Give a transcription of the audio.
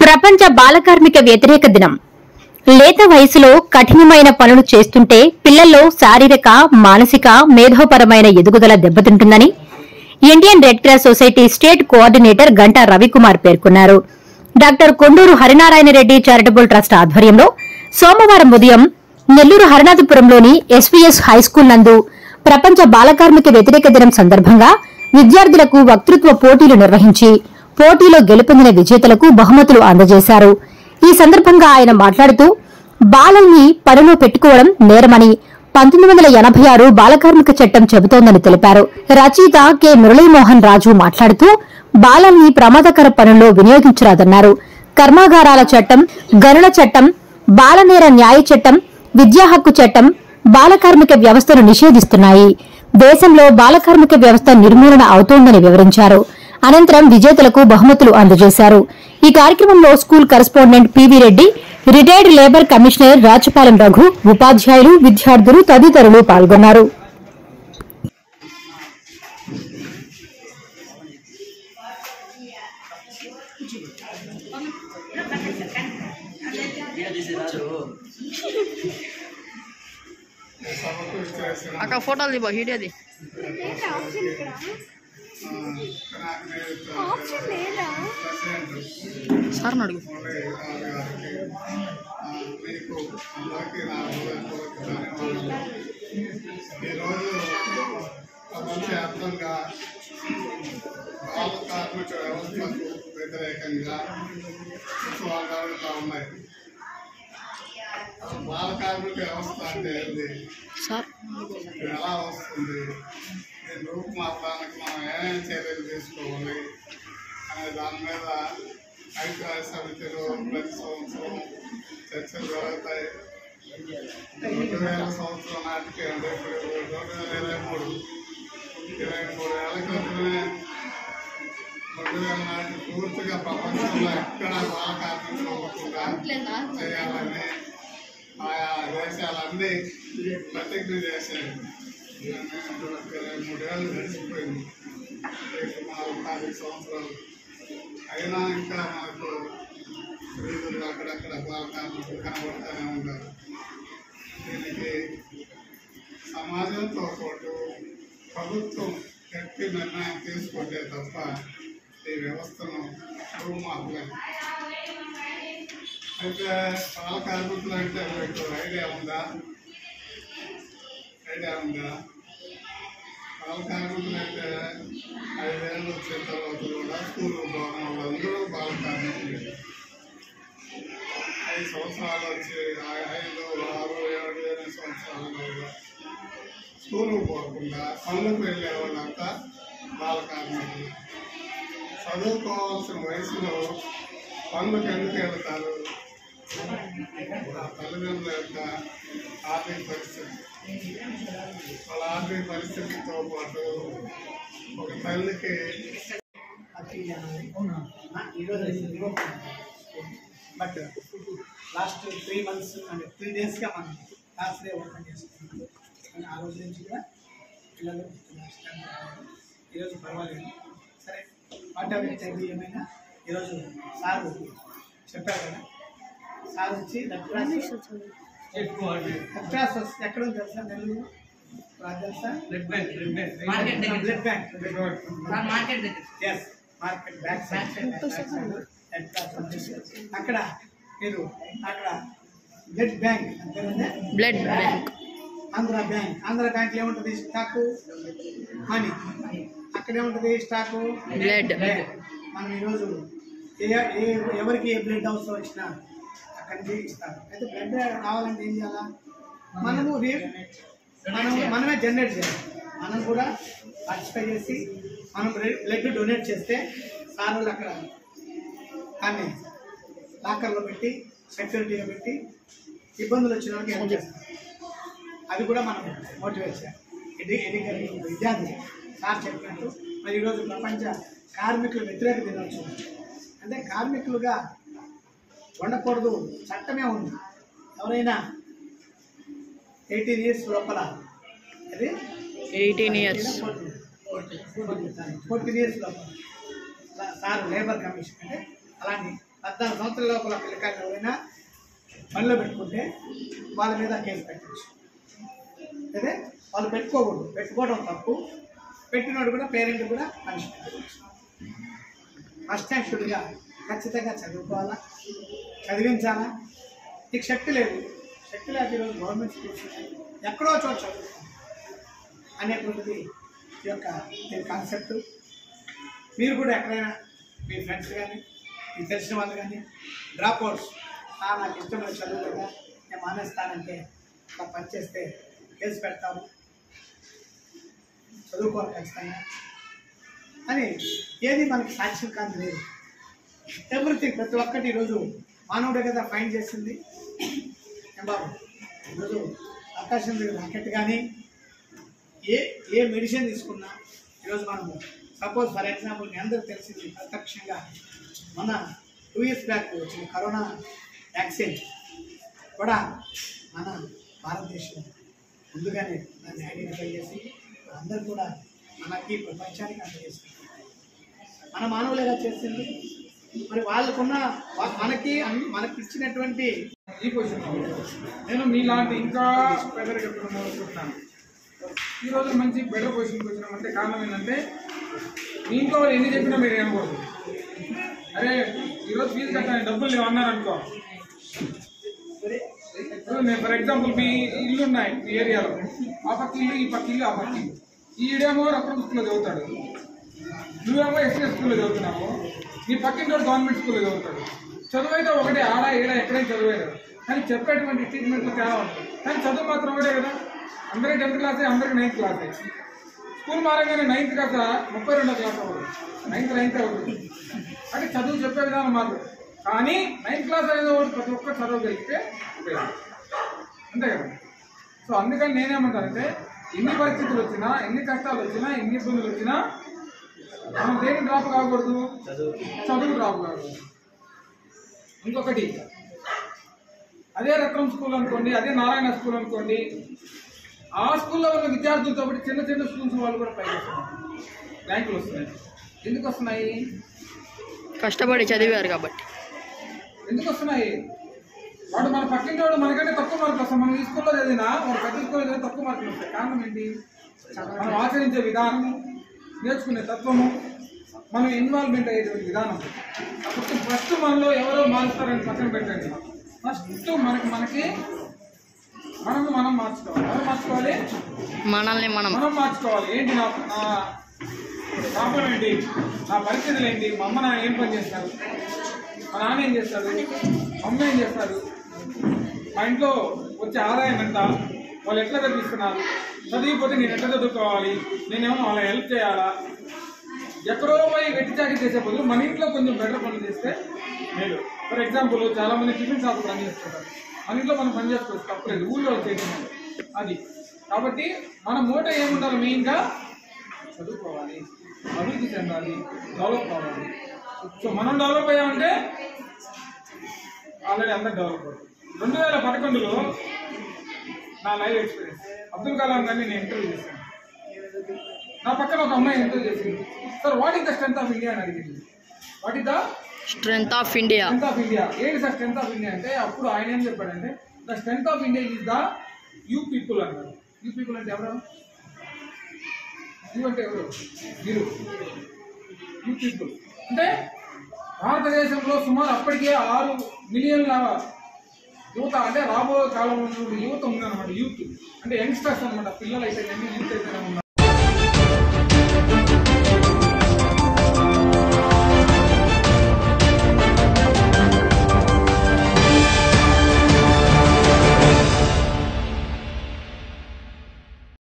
ప్రపంచ బాలకార్మిక వ్యతిరేక దినం లేత వయసులో కఠినమైన పనులు చేస్తుంటే పిల్లల్లో శారీరక మానసిక మేధోపరమైన ఎదుగుదల దెబ్బతింటుందని Indian Red Cross Society state coordinator Ganta Ravikumar పేర్కొన్నారు doctor Konduru Harinarayana Reddy charitable trust ఆధ్వర్యంలో సోమవారం ఉదయం నెల్లూరు హరినాథపురంలోని ఎస్వీఎస్ హైస్కూల్ నందు ప్రపంచ బాలకార్మిక వ్యతిరేక దినం సందర్భంగా విద్యార్థులకు వక్తృత్వ పోటీలు నిర్వహించి పోటీలో గెలుపొందిన విజేతలకు బహుమతులు అందజేశారు ఈ సందర్భంగా ఆయన మాట్లాడుతూ బాలల్ని పనిలో పెట్టుకోవడం నేరమని పంతొమ్మిది వందల ఎనభై ఆరు బాలకార్మిక చట్టం చెబుతోందని తెలిపారు రచయిత కె మురళీమోహన్ రాజు మాట్లాడుతూ బాలల్ని ప్రమాదకర పనుల్లో వినియోగించరాదన్నారు కర్మాగారాల చట్టం గనుల చట్టం బాలనేర న్యాయ చట్టం విద్యా హక్కు చట్టం బాలకార్మిక వ్యవస్థను నిషేధిస్తున్నాయి దేశంలో బాలకార్మిక వ్యవస్థ నిర్మూలన అవుతోందని వివరించారు అనంతరం విజేతలకు బహుమతులు అందజేశారు ఈ కార్యక్రమంలో school correspondent PV Reddy retired labour commissioner Rachapalem Raghu ఉపాధ్యాయులు విద్యార్థులు తదితరులు పాల్గొన్నారు అక్క ఫోటోలు దిబా వీడియోది ఆప్షన్ లేదా సార్ అడుగు మీకు అందరికీ నా హృదయపూర్వక ధన్యవాదాలు ఈరోజు ప్రపంచవ్యాప్తంగా బాల కార్మిక వ్యవస్థకు వ్యతిరేకంగా ఉత్సవాలు జరుగుతూ ఉన్నాయి బాల కార్మిక వ్యవస్థ అంటే ఏంది సార్ ఇది ఎలా వస్తుంది దీని రూపుమాపడానికి మనం ఏమేమి చర్యలు తీసుకోవాలి అనే దాని మీద ఐక్యరాజ్య సమితిలో ప్రతి సంవత్సరం చర్చలు జరుగుతాయి రెండు వేల సంవత్సరం నాటికి అంటే ఇప్పుడు రెండు వేల ఇరవై మూడు ఇరవై మూడు ఏళ్ళ క్రితమే రెండు వేల నాటికి పూర్తిగా ప్రపంచంలో ఎక్కడ బాల కార్మికులు ఉండకుండా చేయాలని ఆయా దేశాలన్నీ ప్రతిజ్ఞ చేశారు ఇరవై మూడేళ్ళు గడిచిపోయింది సుమారు పది సంవత్సరాలు అయినా ఇంకా మనకు వీధులు అక్కడక్కడ బాలకార్మికులు కనబడుతూనే ఉంటారు దీనికి సమాజంతో పాటు ప్రభుత్వం గట్టి నిర్ణయం తీసుకుంటే తప్ప ఈ వ్యవస్థను రూమాపలేదు అయితే బాల కార్మికులు అంటే మీకు ఐడియా ఉందా ఐడియా ఉందా బాల కార్మికులు అంటే ఐదేళ్ళు వచ్చిన తర్వాత కూడా స్కూల్ పోవడం వాళ్ళందరూ బాల కార్మికులు ఐదు సంవత్సరాలు వచ్చి ఐ- ఐదు ఆరు ఏడు ఎనిమిది సంవత్సరాలు కూడా స్కూల్ పోకుండా పనులకు వెళ్ళే వాళ్ళంతా బాల కార్మికులు చదువుకోవాల్సిన వయసులో పనులకు ఎందుకు వెళ్తారు ఆ తల్లిదండ్రుల యొక్క ఆర్థిక పరిస్థితి వాళ్ళ ఆర్థిక పరిస్థితితో పాటు ఒక తల్లికి బట్ లాస్ట్ త్రీ మంత్స్ అంటే త్రీ డేస్గా మనం క్లాస్ డే ఓపెన్ చేసుకుంటున్నాం కానీ ఆ రోజు నుంచి కూడా పిల్లలు లాస్ట్ టైం రాలేదు. ఈరోజు పర్వాలేదు సరే వాట్ ఎవర్ ఇట్ అయితే ఏమైనా ఈరోజు సార్ చెప్పారు కదా సార్ వచ్చి రెడ్ క్రాస్ రెడ్ క్రాస్ వస్తే ఎక్కడ ఉంది తెలుసా నెల్లూరు రాదు తెలుసా blood bank blood bank market blood bank market దగ్గర yes market back side red cross వచ్చేసి అక్కడ మీరు అక్కడ బ్లడ్ బ్యాంక్ అంతేనండి blood bank Andhra bank Andhra bank ఏముంటుంది స్టాకు మనీ అక్కడ ఏముంటుంది స్టాకు బ్లడ్ మనం ఈరోజు ఏ ఏ ఎవరికి ఏ బ్లడ్ అవసరం వచ్చినా అక్కడికి ఇస్తారు అయితే బ్లడ్ కావాలంటే ఏం చేయాలా మనము రీ- మనం మనమే జనరేట్ చేయాలి మనం కూడా పార్టిసిపేట్ చేసి మనం బ్లడ్ డొనేట్ చేస్తే సార్ వాళ్ళు అక్కడ దాన్ని లాకర్లో పెట్టి సెక్యూరిటీగా పెట్టి ఇబ్బందులు వచ్చిన వాళ్ళకి హెల్ప్ చేస్తారు అది కూడా మనం మోటివేట్ చేయాలి ఎడి ఎడ్యుకేషన్ విద్యార్థి సార్ చెప్పినట్టు మరి ఈరోజు ప్రపంచ కార్మికుల వ్యతిరేక దినోత్సవం అంటే కార్మికులుగా ఉండకూడదు చట్టమే ఉంది ఎవరైనా ఎయిటీన్ ఇయర్స్ లోపల అది ఎయిటీన్ ఇయర్స్ ఫోర్టీన్ ఇయర్స్ లోపల సార్ లేబర్ కమిషన్ అంటే అలాంటి పద్నాలుగు సంవత్సరాల లోపల పిల్లకాయలు ఎవరైనా పనిలో పెట్టుకుంటే వాళ్ళ మీద కేసు పెట్టచ్చు అదే వాళ్ళు పెట్టుకోకూడదు పెట్టుకోవడం తప్పు పెట్టినోడు కూడా పేరెంట్ కూడా పనిష్మెంట్ ఫస్ట్ టైం షుడ్గా ఖచ్చితంగా చదువుకోవాలా చదివించాలా నీకు శక్తి లేదు శక్తి లేదు ఈరోజు గవర్నమెంట్ స్కూల్స్ ఎక్కడో చోట చదువుకోవాలి అనేటువంటిది ఈ యొక్క దీని కాన్సెప్ట్ మీరు కూడా ఎక్కడైనా మీ ఫ్రెండ్స్ కానీ మీకు తెలిసిన వాళ్ళు కానీ డ్రాప్ అవుట్స్ నాకు ఇష్టం లేదు చదువు కదా నేను మానేస్తానంటే అలా పనిచేస్తే కేసు పెడతాము చదువుకోవాలి ఖచ్చితంగా అని ఏది మనకి సాక్ష్యం కాదు లేదు ఎవ్రీథింగ్ ప్రతి ఒక్కటి ఈరోజు మానవుడే కదా ఫైన్ చేసింది ఏం బాబు ఈరోజు ఆకాశం మీద రాకెట్ కానీ ఏ ఏ మెడిసిన్ తీసుకున్నా ఈరోజు మనము సపోజ్ ఫర్ ఎగ్జాంపుల్ మీ అందరికి తెలిసింది ప్రత్యక్షంగా మన టూ ఇయర్స్ బ్యాక్ వచ్చిన కరోనా వ్యాక్సిన్ కూడా మన భారతదేశం ముందుగానే దాన్ని ఐడెంటిఫై చేసి అందరు కూడా మనకి ప్రపంచానికి అందజేసింది మన మానవులుగా చేసింది మరి వాళ్ళకున్న వా- మనకి అన్- మనకి ఇచ్చినటువంటి ఈ పొజిషన్ నేను మీలాంటి ఇంకా బెటర్ చెప్పడం అనుకుంటున్నాను ఈ రోజు మంచి బెటర్ పొజిషన్కి వచ్చినాం అంటే కారణం ఏంటంటే మీ ఇంట్లో వాళ్ళు ఎన్ని చెప్పినా మీరు ఏమకూడదు అరే ఈరోజు ఫీజు కట్టాలి డబ్బులు లేవు అన్నారు అనుకో ఇప్పుడు నేను ఫర్ ఎగ్జాంపుల్ మీ ఇల్లు ఉన్నాయి మీ ఏరియాలో ఆ పక్క ఇల్లు ఈ పక్క ఇల్లు ఆ పక్క ఇల్లు ఈడేమో రకం స్కూల్లో చదువుతాడు నువ్వేమో ఎస్ఎస్ స్కూల్లో చదువుతున్నావు నీ పక్కింటి వాడు గవర్నమెంట్ స్కూల్లో చదువుతాడు చదువు అయితే ఒకటే ఆడ ఈడ ఎక్కడైనా చదువే కదా కానీ చెప్పేటువంటి ట్రీట్మెంట్లో తేడా ఉంటుంది కానీ చదువు మాత్రం ఒకటే కదా అందరికి టెన్త్ క్లాసే అందరికి నైన్త్ క్లాసే స్కూల్ మారగానే నైన్త్ క్లాస్ ముప్పై రెండో క్లాస్ అవ్వదు నైన్త్ నైన్త్ అవుతుంది అంటే చదువు చెప్పే విధానం మాత్రం కానీ నైన్త్ క్లాస్ అనేది ఒకటి ప్రతి ఒక్కరు చదవగలిగితే ఉపయోగం అంతే కదా సో అందుకని నేనేమంటానంటే ఎన్ని పరిస్థితులు వచ్చినా ఎన్ని కష్టాలు వచ్చినా ఎన్ని ఇబ్బందులు వచ్చినా మనం దేని డ్రాప్ కాకూడదు చదువు డ్రాప్ కాకూడదు ఇంకొకటి అదే రత్నం స్కూల్ అనుకోండి అదే నారాయణ స్కూల్ అనుకోండి ఆ స్కూల్లో ఉన్న విద్యార్థులతో పాటు చిన్న చిన్న స్కూల్స్ వాళ్ళు కూడా పైకి వస్తున్నారు ర్యాంకులు వస్తున్నాయి ఎందుకు వస్తున్నాయి కష్టపడి చదివారు కాబట్టి ఎందుకు వస్తున్నాయి వాడు మన పక్కింటి వాడు మనకంటే తక్కువ మార్కులు వస్తాయి మనం ఈ స్కూల్లో చదివినా వాడు పెద్ద స్కూల్లో చదివినా తక్కువ మార్కులు వస్తాయి కారణం ఏంటి మనం ఆచరించే విధానము నేర్చుకునే తత్వము మనం ఇన్వాల్వ్మెంట్ అయ్యేటువంటి విధానం అప్పుడు ఫస్ట్ మనలో ఎవరో మారుస్తారని పక్కన పెట్టండి ఫస్ట్ మనకి మనకి మనము మనం మార్చుకోవాలి ఎవరు మార్చుకోవాలి మనల్ని మనం మనం మార్చుకోవాలి ఏంటి నా నా ప్రాబ్లం ఏంటి నా పరిస్థితులు ఏంటి మా అమ్మ నాన్న ఏం పని చేస్తారు మా నాన్న ఏం చేస్తారు మా అమ్మ ఏం చేస్తారు మా ఇంట్లో వచ్చే ఆదాయం ఎంత వాళ్ళు ఎట్లా చదివిస్తున్నారు చదివిపోతే నేను ఎట్లా చదువుకోవాలి నేనేమో వాళ్ళ హెల్ప్ చేయాలా ఎక్కడో పోయి వెట్టి చాకరీ చేసే బదులు మన ఇంట్లో కొంచెం బెటర్ పనులు చేస్తే మేలు ఫర్ ఎగ్జాంపుల్ చాలా మంది టిఫిన్ షాప్ పని చేస్తుంటారు మన ఇంట్లో మనం పని చేసుకోవచ్చు తప్పలేదు ఊళ్ళో చేయడం వల్ల. అది కాబట్టి మన మూట ఏముండాలి మెయిన్గా చదువుకోవాలి అభివృద్ధి చెందాలి డెవలప్ అవ్వాలి సో మనం డెవలప్ అయ్యామంటే ఆల్రెడీ అందరు డెవలప్ అవుతుంది రెండు వేల పదకొండులో నా లైవ్ ఎక్స్పీరియన్స్ అబ్దుల్ కలాం గారిని నేను ఇంటర్వ్యూ చేశాను నా పక్కన ఒక అమ్మాయి ఇంటర్వ్యూ చేసింది sir what is the strength of India అని అడిగింది what is the strength of India strength of India ఏంటి సార్ స్ట్రెంత్ ఆఫ్ ఇండియా అంటే అప్పుడు ఆయన ఏం చెప్పాడంటే the strength of India is the you people అన్నారు యూ పీపుల్ అంటే ఎవరు యూ అంటే ఎవరు మీరు యూ పీపుల్ అంటే భారతదేశంలో సుమారు అప్పటికే ఆరు మిలియన్ల యువత అంటే రాబోయే కాలంలో ఉన్నటువంటి యువత ఉందన్నమాట యూత్ అంటే యంగ్స్టర్స్ అనమాట పిల్లలు అయితే యూత్ అయితే ఉన్నారు